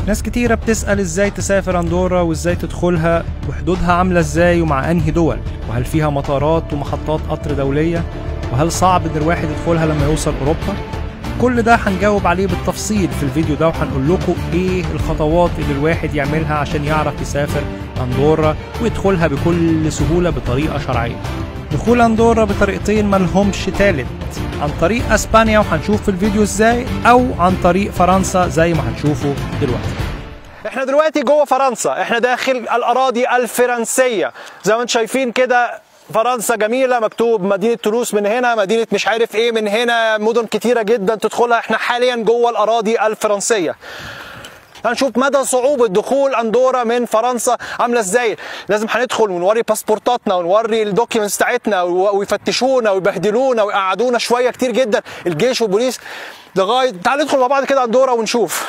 ناس كتيرة بتسأل ازاي تسافر اندورا وازاي تدخلها وحدودها عاملة ازاي ومع انهي دول وهل فيها مطارات ومحطات قطر دولية وهل صعب ان الواحد يدخلها لما يوصل اوروبا كل ده هنجاوب عليه بالتفصيل في الفيديو ده وهنقول لكم ايه الخطوات اللي الواحد يعملها عشان يعرف يسافر اندورا ويدخلها بكل سهولة بطريقة شرعية دخول اندورا بطريقتين ملهمش تالت عن طريق اسبانيا وهنشوف في الفيديو ازاي او عن طريق فرنسا زي ما هنشوفه دلوقتي احنا دلوقتي جوه فرنسا احنا داخل الاراضي الفرنسيه زي ما انتم شايفين كده فرنسا جميله مكتوب مدينه تولوس من هنا مدينه مش عارف ايه من هنا مدن كتيره جدا تدخلها احنا حاليا جوه الاراضي الفرنسيه هنشوف مدى صعوبة دخول أندورا من فرنسا عاملة ازاي لازم هندخل ونوري باسبورتاتنا ونوري الدوكيومنتس بتاعتنا ويفتشونا ويبهدلونا ويقعدونا شوية كتير جدا الجيش والبوليس لغاية تعال ندخل مع بعض كده أندورا ونشوف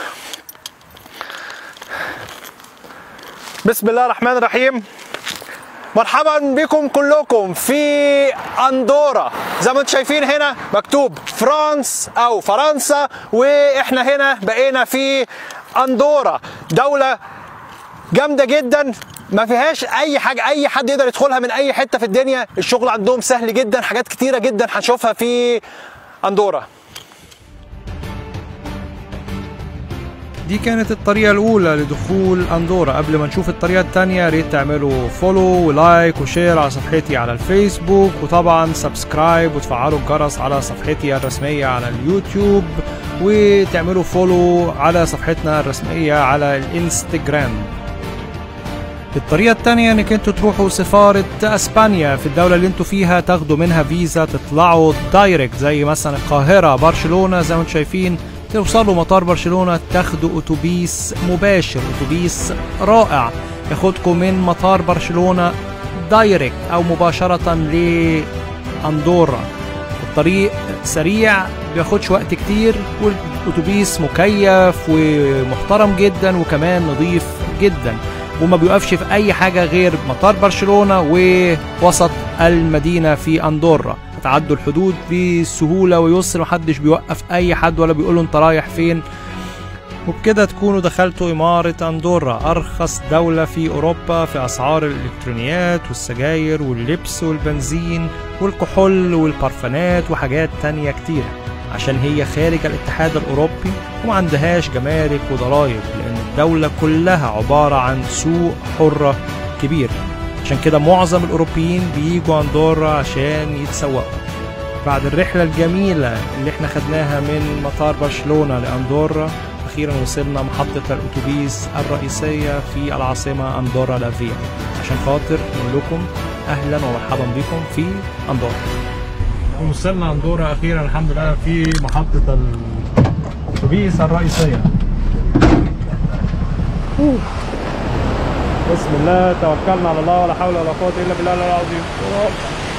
بسم الله الرحمن الرحيم مرحبا بكم كلكم في اندورا زي ما انتم شايفين هنا مكتوب فرانس او فرنسا واحنا هنا بقينا في اندورا دوله جامده جدا ما فيهاش اي حاجه اي حد يقدر يدخلها من اي حته في الدنيا الشغل عندهم سهل جدا حاجات كتيره جدا هنشوفها في اندورا دي كانت الطريقة الأولى لدخول أندورا قبل ما نشوف الطريقة التانية ريت تعملوا فولو ولايك وشير على صفحتي على الفيسبوك وطبعا سبسكرايب وتفعلوا الجرس على صفحتي الرسمية على اليوتيوب وتعملوا فولو على صفحتنا الرسمية على الانستجرام الطريقة التانية انك انتوا تروحوا سفارة اسبانيا في الدولة اللي انتوا فيها تاخدوا منها فيزا تطلعوا دايركت زي مثلا القاهرة برشلونة زي ما انتم شايفين توصلوا مطار برشلونة تاخدوا اتوبيس مباشر اتوبيس رائع ياخدكم من مطار برشلونة دايركت او مباشرة لاندورا الطريق سريع بياخدش وقت كتير والاتوبيس مكيف ومحترم جدا وكمان نظيف جدا وما بيوقفش في اي حاجة غير مطار برشلونة ووسط المدينة في اندورا تعدوا الحدود بسهوله ويسر محدش بيوقف اي حد ولا بيقول له انت رايح فين وبكده تكونوا دخلتوا إمارة أندورا أرخص دولة في أوروبا في أسعار الإلكترونيات والسجاير واللبس والبنزين والكحول والبرفانات وحاجات تانية كتيرة عشان هي خارج الاتحاد الأوروبي وما عندهاش جمارك وضرايب لأن الدولة كلها عبارة عن سوق حرة كبير عشان كده معظم الأوروبيين بيجوا أندورا عشان يتسوقوا بعد الرحلة الجميلة اللي احنا خدناها من مطار برشلونة لأندورا أخيرا وصلنا محطة الأتوبيس الرئيسية في العاصمة أندورا لافيا عشان خاطر نقول لكم أهلا ومرحبا بكم في أندورا وصلنا أندورا أخيرا الحمد لله في محطة الأتوبيس الرئيسية بسم الله توكلنا على الله ولا حول ولا قوة إلا بالله العلي العظيم